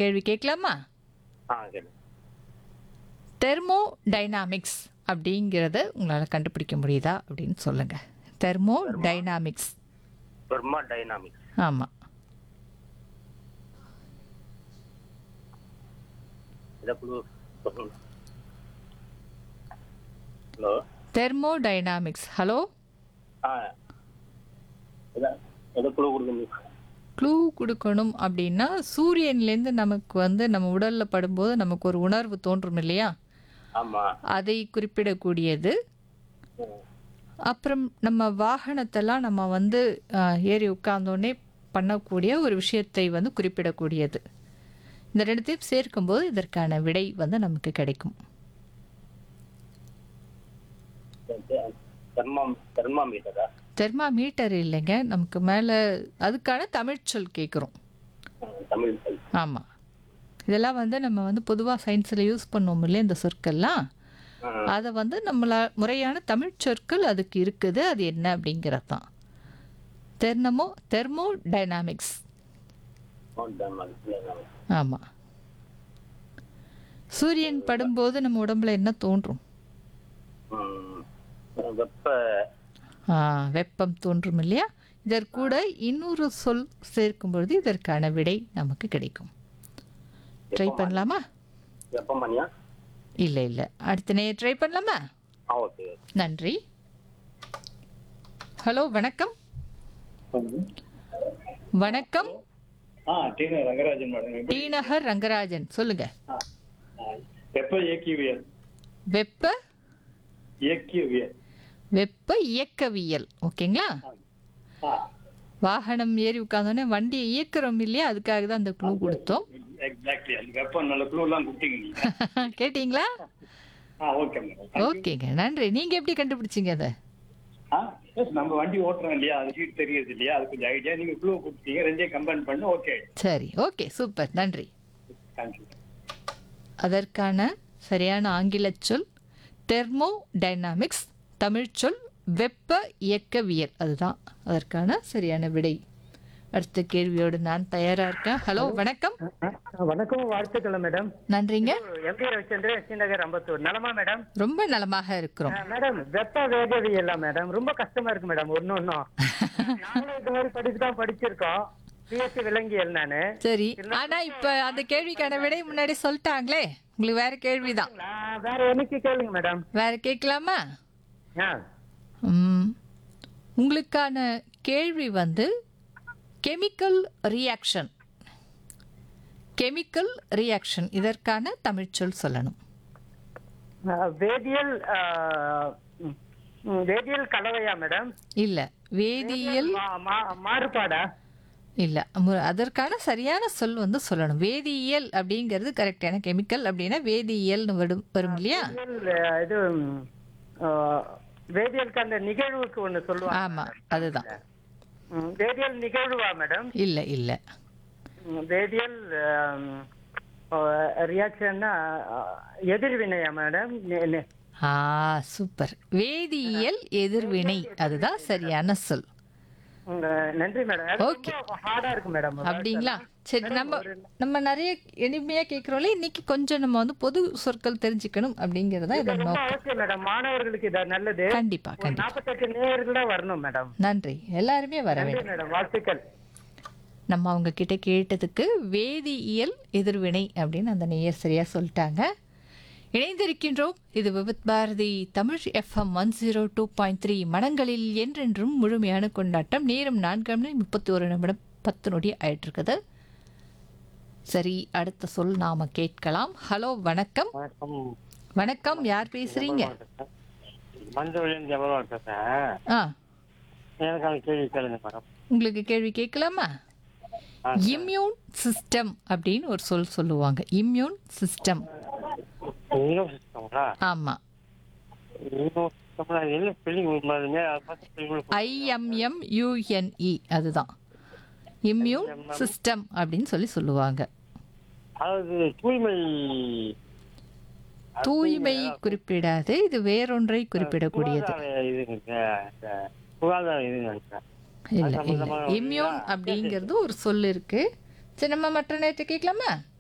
கேள்வி கேட்கலாமா ஆ சரி தெர்மோ டைனாமிக்ஸ் அப்படிங்கிறத உங்களால் கண்டுபிடிக்க முடியுதா அப்படின்னு சொல்லுங்க தெர்மோ டைனாமிக்ஸ் பெர்மா டைனாமிக்ஸ் ஆமாம் இதை குழு ஹலோ தெர்மோ டைனாமிக்ஸ் ஹலோ ஆ இதை எதை குழு கொடுக்குங்க க்ளூ கொடுக்கணும் அப்படின்னா சூரியன்லேருந்து நமக்கு வந்து நம்ம உடலில் படும்போது நமக்கு ஒரு உணர்வு தோன்றும் இல்லையா ஆமாம் அதை குறிப்பிடக்கூடியது அப்புறம் நம்ம வாகனத்தெல்லாம் நம்ம வந்து ஆஹ், ஏறி உட்கார்ந்தோடனே பண்ணக்கூடிய ஒரு விஷயத்தை வந்து குறிப்பிடக்கூடியது இந்த ரெண்டுத்தையும் சேர்க்கும்போது இதற்கான விடை வந்து நமக்கு கிடைக்கும் தெர்மா தெர்மாமீட்டரா தெர்மாமீட்டர் இல்லைங்க நமக்கு மேலே அதுக்கான தமிழ்ச்சொல் கேட்குறோம் தமிழ் சொல் ஆமாம் இதெல்லாம் வந்து நம்ம வந்து பொதுவாக சயின்ஸில் யூஸ் பண்ணுவோம் இல்லையா இந்த சொற்கள்லாம் ஆ. அதை வந்து நம்மள முறையான தமிழ் சொற்கள் அதுக்கு இருக்குது அது என்ன அப்படிங்கிறது தான் தெர்னமோ தெர்மோ டைனாமிக்ஸ் ஆமாம் சூரியன் படும்போது நம்ம உடம்புல என்ன தோன்றும் வெப்ப ஆ, வெப்பம் தோன்றும் இல்லையா இதற்கூட இன்னொரு சொல் சேர்க்கும் பொழுது இதற்கான விடை நமக்கு கிடைக்கும் ட்ரை பண்ணலாமா வெப்பமணியா இல்லை இல்லை அடுத்த நேரம் ட்ரை பண்ணலாமா ஆ ஓகே நன்றி ஹலோ வணக்கம் வணக்கம் ஆ டீன ரங்கராஜன் மேடம் எப்படி டி நகர் ரங்கராஜன் சொல்லுங்க ஆ, ஆ. வெப்ப இயக்கியவியல் வெப்ப இயக்கியவியல் வெப்ப இயக்கவியல் ஓகேங்களா ஆ வாகனம் ஏறி உட்கார்ந்தோடனே வண்டியை இயக்குறோம் இல்லையா அதுக்காக தான் அந்த க்ளூ கொடுத்தோம் எக்ஸாக்ட்லி அந்த வெப்பம் நல்ல க்ளூ எல்லாம் கொடுத்தீங்க நீங்க கேட்டிங்களா ஆ ஓகே மேடம் ஓகேங்க நன்றி நீங்க எப்படி கண்டுபிடிச்சீங்க அதை ஆ எஸ் நம்ம வண்டி ஓட்டுறோம் இல்லையா அது சீட் தெரியுது இல்லையா அது கொஞ்சம் ஐடியா நீங்க க்ளூ கொடுத்தீங்க ரெண்டையும் கம்பைன் பண்ணு ஓகே சரி ஓகே சூப்பர் நன்றி தேங்க்யூ அதற்கான சரியான ஆங்கிலச் சொல் தெர்மோ டைனாமிக்ஸ் தமிழ்ச்சொல் வெப்ப இயக்கவியல் அதுதான் அதற்கான சரியான விடை அடுத்த கேள்வியோடு நான் தயாரா இருக்கேன் ஹலோ வணக்கம் வணக்கம் வாழ்த்துக்கள் மேடம் நன்றீங்க எம்பி ரவிச்சந்திரன் ஸ்ரீநகர் அம்பத்தூர் நலமா மேடம் ரொம்ப நலமாக இருக்கிறோம் மேடம் வெப்ப வேகவியல் மேடம் ரொம்ப கஷ்டமா இருக்கு மேடம் ஒன்னு ஒன்னும் நாங்களும் இந்த மாதிரி படிச்சு தான் படிச்சிருக்கோம் பிஎஸ்சி விலங்கியல் நானு சரி ஆனா இப்ப அந்த கேள்விக்கான விடை முன்னாடி சொல்லிட்டாங்களே உங்களுக்கு வேற கேள்விதான் நான் வேற எனக்கு கேளுங்க மேடம் வேற கேட்கலாமா ஆ ம். உங்களுக்கான கேள்வி வந்து கெமிக்கல் ரியாக்ஷன் கெமிக்கல் ரியாக்ஷன் இதற்கான தமிழ்ச்சொல் சொல்லணும் ஆ, வேதியியல் ஆ, ம், ம், வேதியியல் கலவையா மேடம் இல்ல வேதியியல் மா- மா- மாறுபாடா இல்ல மு- அதற்கான சரியான சொல் வந்து சொல்லணும் வேதியியல் அப்படிங்கிறது கரெக்டான கெமிக்கல் அப்படின்னா வேதியியல்னு வரும் வரும் இல்லையா வேதியியல், ஆ, இது ம், ஆ, வேதியியலுக்கு அந்த நிகழ்வுக்கு ஒண்ணு சொல்லுவாங்க ஆமா அதுதான் ம், வேதியியல் நிகழ்வா மேடம் இல்ல இல்ல ம், வேதியியல் ரியாக்ஷன்னா எதிர்வினையா மேடம் நெ- நெ- ஆ சூப்பர் வேதியியல் எதிர்வினை அதுதான் சரியான சொல் உங்க நன்றி மேடம் அது Okay. ரொம்ப ஹார்டா இருக்கு மேடம் அப்படிங்களா சரி நம்ம நம்ம நிறைய எளிமையா கேட்குறோம்ல இன்னைக்கு கொஞ்சம் நம்ம வந்து பொது சொற்கள் தெரிஞ்சுக்கணும் அப்படிங்கறத இது இதன் ரொம்ப நோக்கம் அவசியம் மேடம் மாணவர்களுக்கு இது நல்லது கண்டிப்பா ஒரு கண்டிப்பா நாற்பத்தெட்டு நேயர்களா வரணும் மேடம் நன்றி எல்லாருமே வர நன்றி வேண்டும் மேடம் வாழ்த்துக்கள் நம்ம அவங்க கிட்ட கேட்டதுக்கு வேதியியல் எதிர்வினை அப்படின்னு அந்த நேயர் சரியா சொல்லிட்டாங்க இணைந்திருக்கின்றோம் இது Vividh Bharati Tamil FM one zero two point three மனங்களில் என்றென்றும் முழுமையான கொண்டாட்டம் நேரம் நான்கு மணி முப்பத்தி ஒரு நிமிடம் பத்து நொடி ஆயிட்டு இருக்குது சரி அடுத்த சொல் நாம கேட்கலாம் ஹலோ வணக்கம் வணக்கம் வணக்கம் யார் பேசுறீங்க மஞ்சள் ஜபர்வான் பேசுறேன் ஆ எனக்கான கேள்வி கேளுங்க மேடம் உங்களுக்கு கேள்வி கேட்கலாமா இம்யூன் சிஸ்டம் அப்படின்னு ஒரு சொல் சொல்லுவாங்க இம்யூன் சிஸ்டம் நீரோ சிஸ்டம்ங்களா ஆமா நீரோ சிஸ்டம்ல என்ன ஸ்பெல்லிங் மாதிரிங்க அதை பார்த்து ஸ்பெல்லிங் ஐஎம்எம் யூஎன்இ அதுதான் இம்யூன் சிஸ்டம் அப்படின்னு சொல்லி சொல்லுவாங்க அதாவது தூய்மை தூய்மை குறிப்பிடாது இது வேறொன்றை குறிப்பிடக்கூடியது சுகாதார இதுங்க இந்த சுகாதார இதுங்க நினைக்கிறேன் இல்ல இல்ல இம்யூன் அப்படிங்கிறது ஒரு சொல் இருக்கு சரி நம்ம மற்ற நேரத்தை கேட்கலாமா